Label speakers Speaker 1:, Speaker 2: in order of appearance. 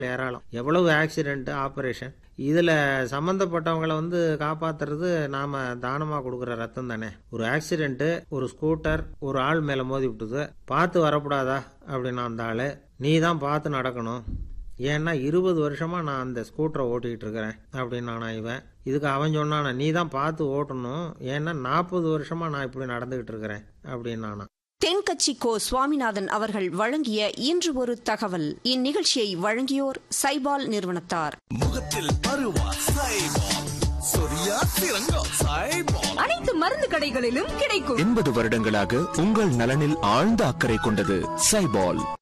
Speaker 1: ஏராளம் எவ்வளவு accident operation இதுல சம்பந்தப்பட்டவங்களை வந்து காப்பாத்துறது நாம தானமா கொடுக்குற ரத்தம் தானே ஒரு ஆக்சிடென்ட் ஒரு ஸ்கூட்டர் ஒரு ஆள் மேல மோதி விட்டுது பார்த்து வரக்கூடாதா அப்படின்னு அந்த ஆளு நீ தான் பார்த்து நடக்கணும் ஏன்னா இருபது வருஷமா நான் அந்த ஸ்கூட்டரை ஓட்டிக்கிட்டு இருக்கிறேன் அப்படின்னு நானா இவன் இதுக்கு அவன் சொன்னானா நீ தான் பார்த்து ஓட்டணும் ஏன்னா நாற்பது வருஷமா நான் இப்படி நடந்துகிட்டு இருக்கிறேன் அப்படின்னு நானா
Speaker 2: தென்கட்சி கோ சுவாமிநாதன் அவர்கள் வழங்கிய இன்று ஒரு தகவல் இந்நிகழ்ச்சியை வழங்கியோர் சைபால் நிறுவனத்தார்
Speaker 3: முகத்தில் பருவா சைபால் சொரியா சிறங்கா சைபால்
Speaker 4: அனைத்து மருந்து கடைகளிலும் கிடைக்கும்
Speaker 5: எண்பது வருடங்களாக உங்கள் நலனில் ஆழ்ந்த அக்கறை கொண்டது சைபால்